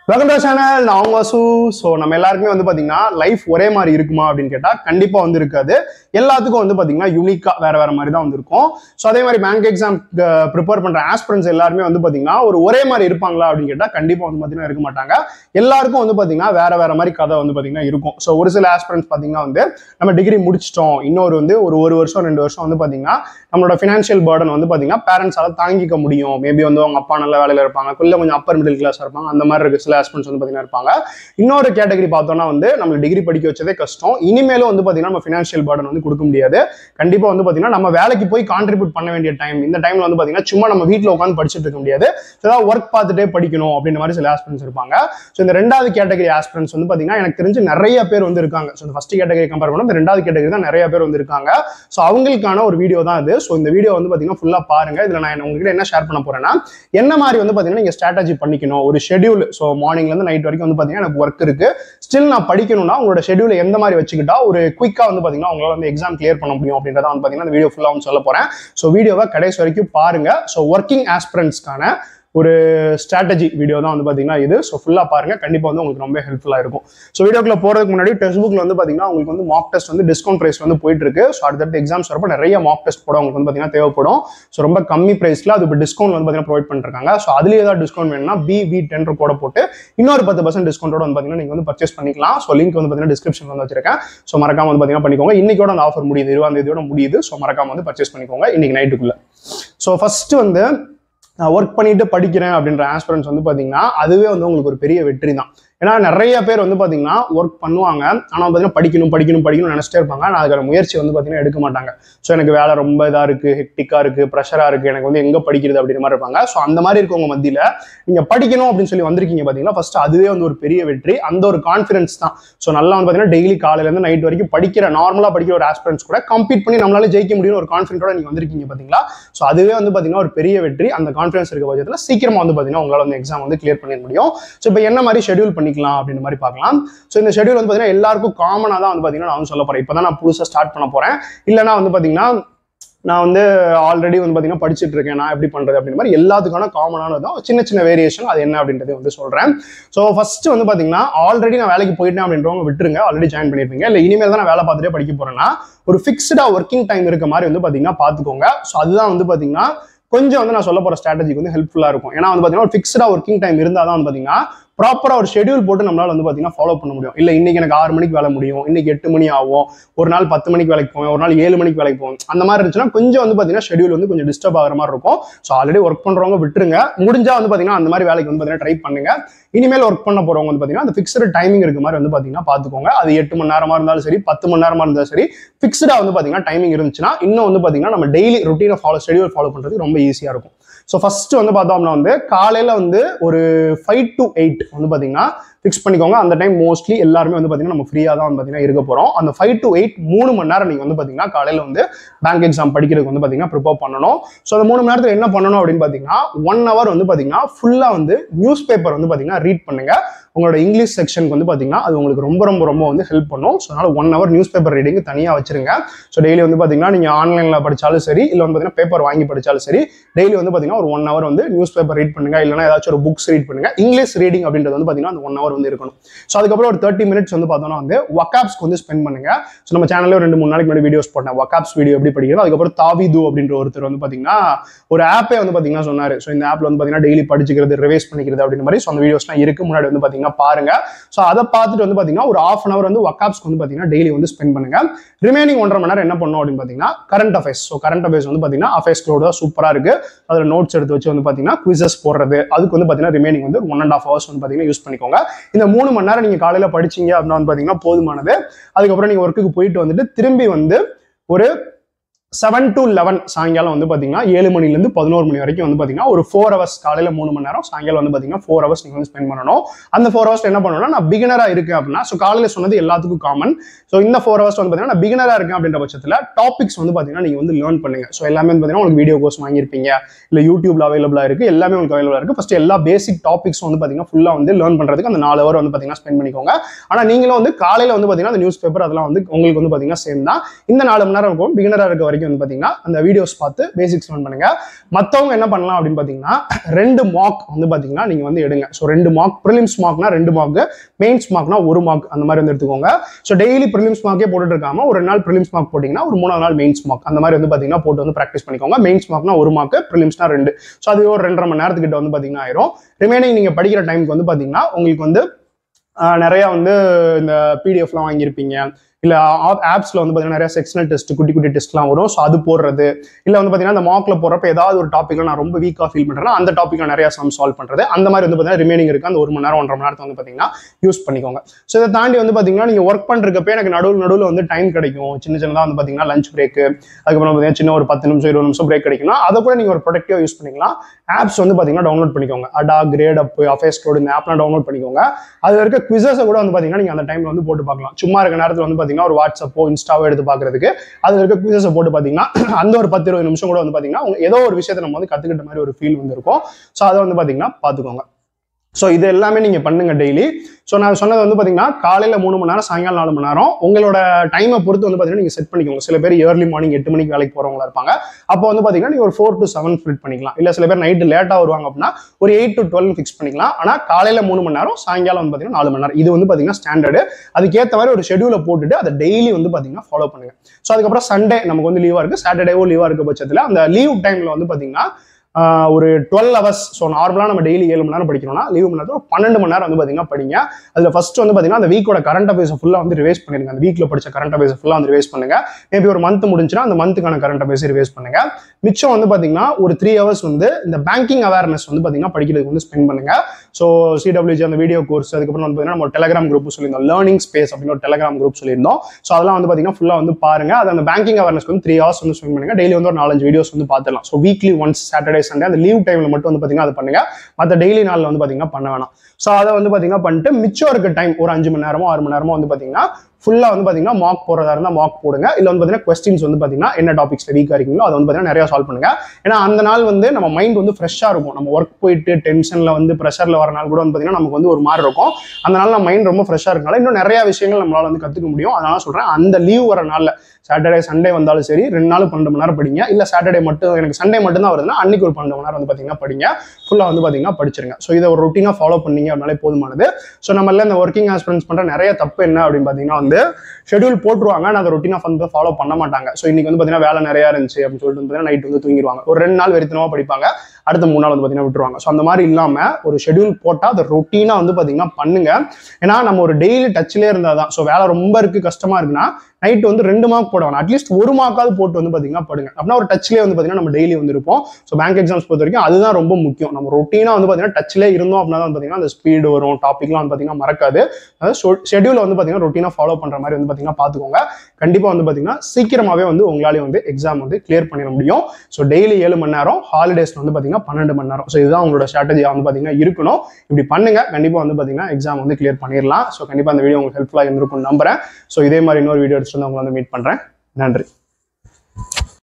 welcome to channel நான் உங்க Vasu so நம்ம எல்லாருக்குமே வந்து பாத்தீங்கன்னா லைஃப் ஒரே மாதிரி இருக்குமா அப்படின்னு கேட்டா கண்டிப்பா வந்து இருக்காது எல்லாத்துக்கும் வந்து பாத்தீங்கன்னா யூனிக்கா வேற வேற மாதிரி தான் வந்து இருக்கும் ஸோ அதே மாதிரி பேங்க் எக்ஸாம் ப்ரிப்பேர் பண்ற ஆஸ்பிரன்ஸ் எல்லாருமே வந்து பாத்தீங்கன்னா ஒரு ஒரே மாதிரி இருப்பாங்களா அப்படின்னு கேட்டா கண்டிப்பா வந்து பாத்தீங்கன்னா இருக்க மாட்டாங்க எல்லாருக்கும் வந்து பாத்தீங்கன்னா வேற வேற மாதிரி கதை வந்து பாத்தீங்கன்னா இருக்கும் ஸோ ஒரு சில ஆஸ்பிரன்ஸ் பாத்தீங்கன்னா வந்து நம்ம டிகிரி முடிச்சிட்டோம் இன்னொரு வந்து ஒரு ஒரு வருஷம் ரெண்டு வருஷம் வந்து பாத்தீங்கன்னா நம்மளோட ஃபினான்ஷியல் பேர்டன் வந்து பாத்தீங்கன்னா பேரண்ட்ஸால தாங்கிக்க முடியும் மேபி வந்து அவங்க அப்பா நல்ல வேலையில இருப்பாங்க கொஞ்சம் கொஞ்சம் அப்பர் மிடில் கிளாஸ் இருப்பாங்க அந்த மாதிரி இருக்கு சில ஆஸ்பிரன்ஸ் வந்து பாத்தீங்கன்னா இருப்பாங்க இன்னொரு கேட்டகரி பார்த்தோம்னா வந்து நம்ம டிகிரி படிக்க வச்சதே கஷ்டம் இனிமேலும் வந்து பாத்தீங்கன்னா நம்ம ஃபினான்ஷியல் பேர்டன் வந்து கொடுக்க முடியாது கண்டிப்பா வந்து பாத்தீங்கன்னா நம்ம வேலைக்கு போய் கான்ட்ரிபியூட் பண்ண வேண்டிய டைம் இந்த டைம்ல வந்து பாத்தீங்கன்னா சும்மா நம்ம வீட்ல உட்காந்து படிச்சுட்டு இருக்க முடியாது So, ஏதாவது ஒர்க் பார்த்துட்டே படிக்கணும் அப்படின்ற மாதிரி சில ஆஸ்பிரன்ஸ் இருப்பாங்க ஸோ இந்த ரெண்டாவது கேட்டகரி ஆஸ்பிரன்ஸ் வந்து பாத்தீங்கன்னா எனக்கு தெரிஞ்சு நிறைய பேர் வந்து இருக்காங்க ஸோ இந்த ஃபர்ஸ்ட் கேட்டகரி கம்பேர் பண்ணா இந்த ரெண்டாவது கேட்டகரி தான் நிறைய பேர் வந்து இருக்காங்க ஸோ அவங்களுக்கான ஒரு வீடியோ தான் இது ஸோ இந்த வீடியோ வந்து பாத்தீங்கன்னா ஃபுல்லா பாருங்க இதுல நான் உங்ககிட்ட என்ன ஷேர் பண்ண போறேன்னா என்ன மாதிரி வந்து பாத்தீங்கன்னா நீங்க ஸ்ட்ராட்டஜி பண்ணிக்கணும் ஒரு ஷெடியூல் ஸோ மார்னிங்ல இருந்து நைட் வரைக்கும் வந்து பாத்தீங்கன்னா எனக்கு ஒர்க் இருக்கு ஸ்டில் நான் படிக்கணும்னா உங்களோட ஷெடியூல் எந்த மாதிரி வச்சுக்கிட்டா ஒரு குயிக்கா வந்து பாத்தீங்கன்னா உங்களால வந்து எக்ஸாம் கிளியர் பண்ண முடியும் அப்படின்றத வந்து பாத்தீங்கன்னா இந்த வீடியோ ஃபுல்லா வந்து சொல்ல போறேன் ஸோ வீடியோவை கடைசி வரைக்கும் பாருங்க ஸோ ஒர்க்கிங் ஆஸ்பிரன்ஸ்க்கான ஒரு ஸ்ட்ராட்டஜி வீடியோ தான் வந்து பாத்தீங்கன்னா இது ஸோ ஃபுல்லா பாருங்க கண்டிப்பா வந்து உங்களுக்கு ரொம்ப ஹெல்ப்ஃபுல்லா இருக்கும் ஸோ வீடியோக்குள்ள போறதுக்கு முன்னாடி டெக்ஸ்ட் புக்ல வந்து பாத்தீங்கன்னா உங்களுக்கு வந்து மாக் டெஸ்ட் வந்து டிஸ்கவுண்ட் பிரைஸ் வந்து போயிட்டு இருக்கு ஸோ அடுத்தடுத்து எக்ஸாம்ஸ் வரப்போ நிறைய மாக் டெஸ்ட் போட உங்களுக்கு வந்து பாத்தீங்கன்னா தேவைப்படும் ஸோ ரொம்ப கம்மி பிரைஸ்ல அது இப்போ டிஸ்கவுண்ட் வந்து பாத்தீங்கன்னா ப்ரொவைட் பண்ணிருக்காங்க ஸோ அதுல ஏதாவது டிஸ்கவுண்ட் வேணும்னா பி வி டென் கோட போட்டு இன்னொரு பத்து பர்சன்ட் டிஸ்கவுண்டோட வந்து பாத்தீங்கன்னா நீங்க வந்து பர்ச்சேஸ் பண்ணிக்கலாம் ஸோ லிங்க் வந்து பாத்தீங்கன்னா டிஸ்கிரிப்ஷன் வந்து வச்சிருக்கேன் ஸோ மறக்காம வந்து பாத்தீங்கன்னா பண்ணிக்கோங்க இன்னைக்கோட அந்த ஆஃபர் முடியுது இருபதாம் தேதியோட முடியுது ஸோ மறக்காம வந்து பர்ச்சேஸ் பண்ணிக்கோங்க இன்னைக்கு நைட்டுக்குள்ள ஸோ ஃபர்ஸ்ட் வந்து நான் ஒர்க் பண்ணிட்டு படிக்கிறேன் அப்படின்ற ஆஸ்பிரன்ஸ் வந்து பாத்தீங்கன்னா அதுவே வந்து உங்களுக்கு ஒரு பெரிய வெற்றி தான் ஏன்னா நிறைய பேர் வந்து பாத்தீங்கன்னா ஒர்க் பண்ணுவாங்க ஆனால் பார்த்தீங்கன்னா படிக்கணும் படிக்கணும் படிக்கணும்னு நினைச்சிட்டே இருப்பாங்க ஆனால் அதுக்கான முயற்சி வந்து பாத்தீங்கன்னா எடுக்க மாட்டாங்க ஸோ எனக்கு வேலை ரொம்ப இதாக இருக்கு ஹெக்டிக்கா இருக்கு ப்ரெஷரா இருக்கு எனக்கு வந்து எங்க படிக்கிறது அப்படின்ற மாதிரி இருப்பாங்க ஸோ அந்த மாதிரி இருக்கவங்க மத்தியில நீங்க படிக்கணும் அப்படின்னு சொல்லி வந்திருக்கீங்க பாத்தீங்கன்னா ஃபர்ஸ்ட் அதுவே வந்து ஒரு பெரிய வெற்றி அந்த ஒரு கான்ஃபிடன்ஸ் தான் ஸோ நல்லா வந்து பாத்தீங்கன்னா டெய்லி காலையில இருந்து நைட் வரைக்கும் படிக்கிற நார்மலா படிக்கிற ஒரு ஆஸ்பிரன்ஸ் கூட கம்பீட் பண்ணி நம்மளால ஜெயிக்க முடியும் ஒரு கான்ஃபிடென்ட்டோட நீங்க வந்திருக்கீங்க பாத்தீங்களா ஸோ அதுவே வந்து பாத்தீங்கன்னா ஒரு பெரிய வெற்றி அந்த கான்ஃபிடன்ஸ் இருக்க பட்சத்தில் சீக்கிரமா வந்து பாத்தீங்கன்னா உங்களால வந்து எக்ஸாம் வந்து கிளியர் பண்ணிட முடியும் ஸோ இப்போ என்ன மாதிரி ஷெடியூல் பண்ணிக்கலாம் அப்படின்ற மாதிரி பார்க்கலாம் ஸோ இந்த ஷெடியூல் வந்து பாத்தீங்கன்னா எல்லாருக்கும் காமனாக தான் வந்து பாத்தீங்கன்னா நான் வந்து சொல்ல போறேன் இப்போ தான் நான் புதுசாக ஸ்டார்ட் பண்ண போறேன் இல்லைன்னா வந்து பாத்தீங்கன்னா நான் வந்து ஆல்ரெடி வந்து பார்த்தீங்கன்னா படிச்சுட்டு இருக்கேன் நான் எப்படி பண்ணுறது அப்படின்ற மாதிரி எல்லாத்துக்கான காமனானதும் சின்ன சின்ன வேரியேஷன் அது என்ன அப்படின்றத வந்து சொல்கிறேன் ஸோ ஃபர்ஸ்ட் வந்து பார்த்தீங்கன்னா ஆல்ரெடி நான் வேலைக்கு போயிட்டேன் அப்படின்றவங்க விட்டுருங்க ஆல்ரெடி ஜாயின் பண்ணியிருப்பீங்க இல்லை இனிமேல் தான் நான் வேலை பார்த்துட்டே படிக்க போறேன்னா ஒரு ஃபிக்ஸ்டாக ஒர்க்கிங் டைம் இருக்க மாதிரி வந்து பார்த்தீங்கன்னா பார்த்துக்கோங்க ஸோ அதுதான் வந்து பார்த்தீங்கன்னா கொஞ்சம் வந்து நான் சொல்ல போகிற ஸ்ட்ராட்டஜிக்கு வந்து ஹெல்ப்ஃபுல்லாக இருக்கும் ஏன்னா வந்து பார்த்தீங்கன்னா ஒரு ஃபிக்ஸ்டாக ஒர்க்கிங் டைம் இருந்தால் தான் வந்து பார்த்தீங்கன்னா ப்ராப்பராக ஒரு ஷெடியூல் போட்டு நம்மளால வந்து பார்த்தீங்கன்னா ஃபாலோ பண்ண முடியும் இல்லை இன்னைக்கு எனக்கு ஆறு மணிக்கு வேலை முடியும் இன்னைக்கு எட்டு மணி ஆகும் ஒரு நாள் பத்து மணிக்கு வேலைக்கு போவேன் ஒரு நாள் ஏழு மணிக்கு வேலைக்கு போவேன் அந்த மாதிரி இருந்துச்சுன்னா கொஞ்சம் வந்து பார்த்தீங்கன்னா ஷெடியூல் வந்து கொஞ்சம் டிஸ்டர்ப் ஆகிற மாதிரி இருக்கும் ஸோ ஆல்ரெடி ஒர்க் பண்ணுறவங்க விட்டுருங்க முடிஞ்சா வந்து பார்த்தீங்கன்னா அந்த மாதிரி வேலைக்கு வந்து பார்த்தீங்கன்னா ட்ரை பண்ணுங்க இனிமேல் ஒர்க் பண்ண போறவங்க வந்து பார்த்தீங்கன்னா அந்த ஃபிக்ஸ்டு டைமிங் இருக்க மாதிரி வந்து பார்த்தீங்கன்னா பார்த்துக்கோங்க அது எட்டு மணி நேரமா இருந்தாலும் சரி பத்து மணி நேரமா இருந்தாலும் சரி ஃபிக்ஸ்டாக வந்து பார்த்தீங்கன்னா டைமிங் இருந்துச்சுன்னா இன்னும் வந்து பார்த்தீங்கன்னா நம்ம டெய்லி ரொட்டீனை ஃபாலோ ஷெடியூல் ஃபாலோ பண்ணுறதுக்கு ரொம்ப ஈஸியாக இருக்கும் ஸோ ஃபர்ஸ்ட் வந்து பார்த்தோம்னா வந்து காலையில வந்து ஒரு ஃபைவ் டு எயிட் வந்து பார்த்தீங்கன்னா ஃபிக்ஸ் பண்ணிக்கோங்க அந்த டைம் மோஸ்ட்லி எல்லாருமே வந்து பார்த்தீங்கன்னா நம்ம ஃப்ரீயாக தான் வந்து பார்த்தீங்கன்னா இருக்க போகிறோம் அந்த ஃபைவ் டு எயிட் மூணு மணி நேரம் நீங்கள் வந்து பார்த்தீங்கன்னா காலையில் வந்து பேங்க் எக்ஸாம் படிக்கிறதுக்கு வந்து பார்த்தீங்கன்னா ப்ரிப்பேர் பண்ணணும் ஸோ அந்த மூணு மணி நேரத்தில் என்ன பண்ணணும் அப்படின்னு பார்த்தீங்கன்னா ஒன் ஹவர் வந்து பார்த்தீங்கன்னா ஃபுல்லாக வந்து நியூஸ் பேப்பர் வந்து பார்த்தீங்கன்னா ரீட் பண்ணுங்க உங்களோட இங்கிலீஷ் செக்ஷனுக்கு வந்து பார்த்தீங்கன்னா அது உங்களுக்கு ரொம்ப ரொம்ப ரொம்ப வந்து ஹெல்ப் பண்ணும் ஸோ அதனால one hour newspaper reading தனியாக வச்சிருங்க ஸோ டெய்லி வந்து பார்த்தீங்கன்னா நீங்கள் ஆன்லைனில் படித்தாலும் சரி இல்லை வந்து பார்த்தீங்கன்னா பேப்பர் வாங்கி படித்தாலும் சரி டெய்லி வந்து பார்த்தீங்கன்னா ஒரு ஒன் ஹவர் வந்து நியூஸ் பேப்பர் ரீட் பண்ணுங்க இல்லைனா ஏதாச்சும் ஒரு புக்ஸ் ரீட் பண்ணுங்க இங்கிலீஷ் ரீடிங் அப்படின்றது வந்து பார்த்தீங்கன்னா அந்த ஒன் ஹவர் வந்து இருக்கணும் ஸோ அதுக்கப்புறம் ஒரு தேர்ட்டி மினிட்ஸ் வந்து பார்த்தோம்னா வந்து வக்காப்ஸ்க்கு வந்து ஸ்பெண்ட் பண்ணுங்க ஸோ நம்ம சேனல்ல ரெண்டு மூணு நாளைக்கு முன்னாடி வீடியோஸ் போட்டேன் வக்காப்ஸ் வீடியோ எப்படி படிக்கிறது அதுக்கப்புறம் தாவிது அப்படின்ற ஒருத்தர் வந்து பார்த்தீங்கன்னா ஒரு ஆப்பே வந்து பார்த்தீங்கன்னா சொன்னார் ஸோ இந்த ஆப்ல வந்து பார்த்தீங்கன்னா டெய்லி படிச்சுக்கிறது ரிவைஸ் பண்ணிக்கிறது அப்படின்ற மாதிரி ஸோ அந்த வீடியோஸ்லாம் இருக்கு முன்னாடி வந்து பார்த்தீங்கன்னா பாருங்க ஸோ அதை பார்த்துட்டு வந்து பார்த்தீங்கன்னா ஒரு ஆஃப் அன் அவர் வந்து வக்காப்ஸ்க்கு வந்து பார்த்தீங்கன்னா டெய்லி வந்து ஸ்பெண்ட் பண்ணுங்க ரிமைனிங் ஒன்றரை மணி நேரம் என்ன பண்ணணும் அப்படின்னு பார்த்தீங்கன்னா current affairs so current affairs வந்து பார்த்தீங்கன்னா அஃபேர்ஸ் க்ளோட சூப்பராக இருக்கு அதில் நோட்ஸ் எடுத்து வச்சு வந்து பார்த்தீங்கன்னா குவிசஸ் போடுறது அதுக்கு வந்து பார்த்தீங்கன்னா ரிமைனிங் வந்து ஒன் அண்ட் ஆஃப் ஹவர்ஸ் வந்து பார்த்தீங்கன்னா யூஸ் பண்ணிக்கோங்க இந்த மூணு மணி நேரம் நீங்கள் காலையில் படிச்சீங்க அப்படின்னா வந்து பார்த்தீங்கன்னா போதுமானது அதுக்கப்புறம் நீங்கள் ஒர்க்குக்கு போயிட்டு வந்துட்டு திரும்பி வந்து ஒரு செவன் டு லெவன் சாயங்காலம் வந்து பார்த்தீங்கன்னா ஏழு மணிலேருந்து பதினோரு மணி வரைக்கும் வந்து பார்த்தீங்கன்னா ஒரு ஃபோர் ஹவர்ஸ் காலையில் மூணு மணி நேரம் சாயங்காலம் வந்து பார்த்தீங்கன்னா ஃபோர் ஹவர்ஸ் நீங்கள் வந்து ஸ்பெண்ட் பண்ணணும் அந்த ஃபோர் ஹவர்ஸ் என்ன பண்ணணும்னா நான் பிகினராக இருக்கேன் அப்படின்னா ஸோ காலையில் சொன்னது எல்லாத்துக்கும் காமன் ஸோ இந்த ஃபோர் ஹவர்ஸ் வந்து பார்த்தீங்கன்னா நான் பிகினராக இருக்கேன் அப்படின்ற பட்சத்தில் டாபிக்ஸ் வந்து பார்த்தீங்கன்னா நீங்கள் வந்து லேர்ன் பண்ணுங்க ஸோ எல்லாமே வந்து பார்த்தீங்கன்னா உங்களுக்கு வீடியோ கோர்ஸ் வாங்கியிருப்பீங்க இல்லை யூடியூப்ல அவைலபிளாக இருக்குது எல்லாமே உங்களுக்கு அவைலபிளாக இருக்குது ஃபஸ்ட் எல்லா பேசிக் டாபிக்ஸ் வந்து பார்த்தீங்கன்னா ஃபுல்லாக வந்து லேர்ன் பண்ணுறதுக்கு அந்த நாலு ஹவர் வந்து பார்த்தீங்கன்னா ஸ்பெண்ட் பண்ணிக்கோங்க ஆனால் நீங்களும் வந்து காலையில் வந்து பார்த்தீங்கன்னா அந்த நியூஸ் பேப்பர் அதெல்லாம் வந்து உங்களுக்கு வந்து பார்த்தீங்கன்னா சேம் தான் இந்த நாலு மணி நேரம் இருக்கும் பிகினராக இருக்க வரைக்கும் வரைக்கும் வந்து பார்த்தீங்கன்னா அந்த வீடியோஸ் பார்த்து பேசிக்ஸ் லேர்ன் பண்ணுங்க மற்றவங்க என்ன பண்ணலாம் அப்படின்னு பார்த்தீங்கன்னா ரெண்டு மார்க் வந்து பார்த்தீங்கன்னா நீங்கள் வந்து எடுங்க ஸோ ரெண்டு மார்க் ப்ரிலிம்ஸ் மார்க்னா ரெண்டு மார்க் மெயின்ஸ் மார்க்னா ஒரு மார்க் அந்த மாதிரி வந்து எடுத்துக்கோங்க ஸோ டெய்லி ப்ரிலிம்ஸ் மார்க்கே போட்டுட்டு இருக்காம ஒரு ரெண்டு நாள் ப்ரிலிம்ஸ் மார்க் போட்டிங்கன்னா ஒரு மூணாவது நாள் மெயின்ஸ் மார்க் அந்த மாதிரி வந்து பார்த்தீங்கன்னா போட்டு வந்து ப்ராக்டிஸ் பண்ணிக்கோங்க மெயின்ஸ் மார்க்னா ஒரு மார்க் ப்ரிலிம்ஸ்னா ரெண்டு ஸோ அது ஒரு ரெண்டரை மணி நேரத்துக்கிட்ட வந்து பார்த்தீங்கன்னா ஆயிரும் ரிமைனிங் நீங்கள் படிக்கிற டைமுக்கு வந்து பார்த்தீங்கன்னா உங்களுக்கு வந்து ஆஹ் நிறைய வந்து இந்த பிடிஎஃப்லாம் வாங்கியிருப்பீங்க இல்லை ஆப்ஸில் வந்து பார்த்தீங்கன்னா நிறைய செக்ஷனல் டெஸ்ட் குட்டி குட்டி டெஸ்ட்லாம் வரும் ஸோ அது போடுறது இல்லை வந்து பார்த்தீங்கன்னா அந்த மார்க்கில் போடுறப்ப ஏதாவது ஒரு டாப்பிக்கில் நான் ரொம்ப வீக்காக ஃபீல் பண்ணுறேன்னா அந்த டாப்பிக்கில் நிறைய சம் சால்வ் பண்ணுறது அந்த மாதிரி வந்து பார்த்தீங்கன்னா ரிமைனிங் இருக்குது அந்த ஒரு மணி நேரம் ஒன்றரை மணி நேரத்தை வந்து பார்த்தீங்கன்னா யூஸ் பண்ணிக்கோங்க ஸோ இதை தாண்டி வந்து பார்த்தீங்கன்னா நீங்கள் ஒர்க் பண்ணுறப்ப எனக்கு நடுவில் நடுவில் வந்து டைம் கிடைக்கும் சின்ன சின்னதாக வந்து பார்த்தீங்கன்னா லஞ்ச் பிரேக்கு அதுக்கப்புறம் பார்த்தீங்கன்னா சின்ன ஒரு பத்து நிமிஷம் இருபது நிமிஷம் பிரேக் கிடைக்கும்னா அதை கூட நீங்கள் ஒரு ப்ரொடக்டிவாக யூஸ் பண்ணிக்கலாம் ஆப்ஸ் வந்து பார்த்தீங்கன்னா டவுன்லோட் பண்ணிக்கோங்க அடா கிரேட் அப் அஃபேஸ் கோடு இந்த ஆப்லாம் டவுன்லோட் பண்ணிக்கோங்க அதில் இருக்க குவிசஸை கூட வந்து பார்த்தீங்கன்னா நீங்கள் அந்த டைமில் வந்து போட்டு பார்க்கலாம் சும்மா இருக்க நேரத்தில் வந்து பார்த்தீங்கன்னா ஒரு வாட்ஸ்அப்போ இன்ஸ்டாவோ எடுத்து பார்க்கறதுக்கு அதில் இருக்க குவிசஸை போட்டு பார்த்தீங்கன்னா அந்த ஒரு பத்து இருபது நிமிஷம் கூட வந்து பார்த்தீங்கன்னா உங்க ஏதோ ஒரு விஷயத்தை நம்ம வந்து கற்றுக்கிட்ட மாதிரி ஒரு ஃபீல் வந்து இருக்கும் ஸோ அதை வந்து பார்த்தீங்கன்னா பார்த்துக்கோங்க ஸோ இது எல்லாமே நீங்கள் பண்ணுங்க டெய்லி ஸோ நான் சொன்னது வந்து பார்த்தீங்கன்னா காலையில் மூணு மணி நேரம் சாயங்காலம் நாலு மணி நேரம் உங்களோட டைமை பொறுத்து வந்து பார்த்தீங்கன்னா நீங்கள் செட் பண்ணிக்கோங்க சில பேர் ஏர்லி மார்னிங் எட்டு மணிக்கு வேலைக்கு போகிறவங்களா இருப்பாங்க அப்போ வந்து பார்த்தீங்கன்னா நீங்கள் ஒரு ஃபோர் டு செவன் ஃபிட் பண்ணிக்கலாம் இல்லை சில பேர் நைட்டு லேட்டாக வருவாங்க அப்படின்னா ஒரு எயிட் டு டுவெல் ஃபிக்ஸ் பண்ணிக்கலாம் ஆனால் காலையில் மூணு மணி நேரம் சாயங்காலம் வந்து பார்த்தீங்கன்னா நாலு மணி நேரம் இது வந்து பார்த்தீங்கன்னா ஸ்டாண்டர்டு அதுக்கேற்ற மாதிரி ஒரு ஷெடியூலை போட்டுட்டு அதை டெய்லி வந்து பார்த்தீங்கன்னா ஃபாலோ பண்ணுங்க ஸோ அதுக்கப்புறம் சண்டே நமக்கு வந்து லீவாக இருக்குது சாட்டர்டேவோ லீவாக இருக்க பட்சத்தில் அந்த லீவ் டைமில் வந்து பார்த்தீங்கன்னா ஆஹ் ஒரு டுவெல் ஹவர்ஸ் ஸோ நார்மலாக நம்ம டெய்லி ஏழு மணி நேரம் படிக்கணும்னா லீவ் மணி நேரத்தில் ஒரு பன்னெண்டு மணி நேரம் வந்து பார்த்தீங்கன்னா படிங்க அதில் ஃபர்ஸ்ட் வந்து பார்த்தீங்கன்னா அந்த வீக்கோட கரண்ட் அஃபேர்ஸ் ஃபுல்லாக வந்து ரிவைஸ் பண்ணிருங்க அந்த வீக்கில் படிச்ச கரண்ட் அஃபேர்ஸ் ஃபுல்லாக வந்து ரிவைஸ் பண்ணுங்க மேபி ஒரு மந்த் முடிஞ்சுன்னா அந்த மந்த்துக்கான கரண்ட் அஃபேர்ஸ் ரிவைஸ் பண்ணுங்க மிச்சம் வந்து பார்த்தீங்கன்னா ஒரு த்ரீ ஹவர்ஸ் வந்து இந்த பேங்கிங் அவேர்னஸ் வந்து பார்த்தீங்கன்னா படிக்கிறதுக்கு வந்து ஸ்பெண்ட் பண்ணுங்க ஸோ சிடபிள்யூஜி அந்த வீடியோ கோர்ஸ் அதுக்கப்புறம் வந்து பார்த்தீங்கன்னா நம்ம டெலகிராம் குரூப் சொல்லியிருந்தோம் லேர்னிங் ஸ்பேஸ் அப்படின்னு ஒரு டெலகிராம் குரூப் சொல்லியிருந்தோம் ஸோ அதெல்லாம் வந்து பார்த்தீங்கன்னா ஃபுல்லாக வந்து பாருங்க அது அந்த பேங்கிங் அவேர்னஸ் வந்து த்ரீ ஹவர்ஸ் வந்து ஸ்பெண்ட் பண்ணுங்க டெய்லி வந்து ஒரு நாலஞ்சு வீடியோஸ் வந்து பார்த்துலாம் so weekly once Saturday Sunday அந்த லீவ் டைம்ல மட்டும் வந்து பார்த்தீங்கன்னா அது பண்ணுங்க மற்ற டெய்லி நாளில் வந்து பார்த்தீங்கன்னா பண்ண வேணாம் ஸோ அதை வந்து பார்த்தீங்கன்னா பண்ணிட்டு மிச்சம் இருக்க டைம் ஒரு அஞ்சு மணி நேரமோ ஆறு மணி நேரமோ வந்து பார்த்தீங்கன்னா ஃபுல்லாக வந்து பார்த்தீங்கன்னா மார்க் போடுறதா இருந்தால் மார்க் போடுங்க இல்லை வந்து பார்த்தீங்கன்னா கொஸ்டின்ஸ் வந்து பார்த்தீங்கன்னா என்ன டாபிக்ஸ்ல வீக்காக இருக்கீங்களோ அதை வந்து பார்த்தீங்கன்னா நிறைய சால்வ் பண்ணுங்க ஏன்னா அந்த நாள் வந்து நம்ம மைண்ட் வந்து ஃப்ரெஷ்ஷாக இருக்கும் நம்ம ஒர்க் போயிட்டு டென்ஷனில் வந்து ப்ரெஷரில் வர நாள் கூட வந்து பார்த்தீங்கன்னா நமக்கு வந்து ஒரு மாதிரி இருக்கும் அந்த நாள் நம்ம மைண்ட் ரொம்ப ஃப்ரெஷ்ஷாக இருக்கனால இன்னும் நிறைய விஷயங்கள் நம்மளால வந்து கற்றுக்க முடியும் அதனால சொல்கிறேன் அந்த லீவ் வர நாளில் சாட்டர்டே சண்டே வந்தாலும் சரி ரெண்டு நாள் பன்னெண்டு மணி நேரம் படிங்க இல்லை சாட்டர்டே மட்டும் எனக்கு சண்டே மட்டும் தான் வருதுன்னா அன்னைக்கு ஒரு பன்னெண்டு மணி நேரம் வந்து பார்த்தீங்கன்னா படிங்க ஃபுல்லாக வந்து பார்த்தீங்கன்னா படிச்சிருங்க ஸோ இதை ஒரு ரொட்டீனாக ஃபாலோ பண்ணீங்க அப்படின்னாலே போதுமானது ஸோ நம்மள இந்த ஒர்க்கிங் ஆஸ்பிரன்ஸ் பண்ணுற நிறைய தப்பு என்ன அப்படின்னு பார்த்தீங்கன்னா வந்து ஷெடியூல் போட்டுருவாங்க ஆனால் அதை ரொட்டீனாக வந்து ஃபாலோ பண்ண மாட்டாங்க ஸோ இன்னைக்கு வந்து பார்த்தீங்கன்னா வேலை நிறையா இருந்துச்சு அப்படின்னு சொல்லிட்டு வந்து நைட் வந்து தூங்கிடுவாங்க ஒரு ரெண்டு நாள் வெறித்தனமாக படிப்பாங்க அடுத்த மூணு நாள் வந்து பார்த்தீங்கன்னா விட்டுருவாங்க ஸோ அந்த மாதிரி இல்லாமல் ஒரு ஷெடியூல் போட்டால் அதை ரொட்டீனாக வந்து பார்த்தீங்கன்னா பண்ணுங்க ஏன்னா நம்ம ஒரு டெய்லி டச்லேயே இருந்தால் தான் ஸோ வேலை ரொம்ப இருக்கு கஷ்டமா இருக்குன்னா நைட் வந்து ரெண்டு மார்க் போட வேணாம் அட்லீஸ்ட் ஒரு மார்க்காவது போட்டு வந்து பார்த்தீங்கன்னா படுங்க அப்படின்னா ஒரு டச்லேயே வந்து பார்த்தீங்கன்னா நம்ம டெய்லி வந்து இருப்போம் ஸோ பேங்க் எக்ஸாம்ஸ் பொறுத்த வரைக்கும் அதுதான் ரொம்ப முக்கியம் நம்ம ரொட்டீனாக வந்து பார்த்தீங்கன்னா டச்லேயே இருந்தோம் அப்படின்னா தான் வந்து பார்த்தீங்கன்னா அந்த ஸ்பீடு வரும் டாபிக்லாம் வந்து பார்த்தீங்கன்னா மறக்காது அதாவது ஷெடியூலை வந்து பார்த்தீங்கன்னா ரொட்டீனாக ஃபாலோ பண்ணுற மாதிரி வந்து பார்த்தீங்கன்னா பார்த்துக்கோங்க கண்டிப்பாக வந்து பார்த்தீங்கன்னா சீக்கிரமாகவே வந்து உங்களாலே வந்து எக்ஸாம் வந்து கிளியர் பண்ணிட முடியும் ஸோ டெய்லி ஏழு மணி நேரம் ஹாலிடேஸ்ல வந்து பார்த்தீங்கன்னா பன்னெண்டு மணி நேரம் ஸோ இதுதான் உங்களோட ஸ்ட்ராட்டஜியாக வந்து பார்த்தீங்கன்னா இருக்கணும் இப்படி பண்ணுங்க கண்டிப்பாக வந்து பார்த்தீங்கன்னா எக்ஸாம் வந்து கிளியர் பண்ணிடலாம் ஸோ கண்டிப்பாக அந்த வீடியோ உங்களுக்கு ஹெல்ப்ஃபுல்லாக இருந்திருக்கும்னு நம்புறேன் ஸோ இதே மாதிரி இன்னொரு வீடியோ எடுத்துட்டு வந்து உங்களை வந்து மீட் பண்ணுறேன் நன்றி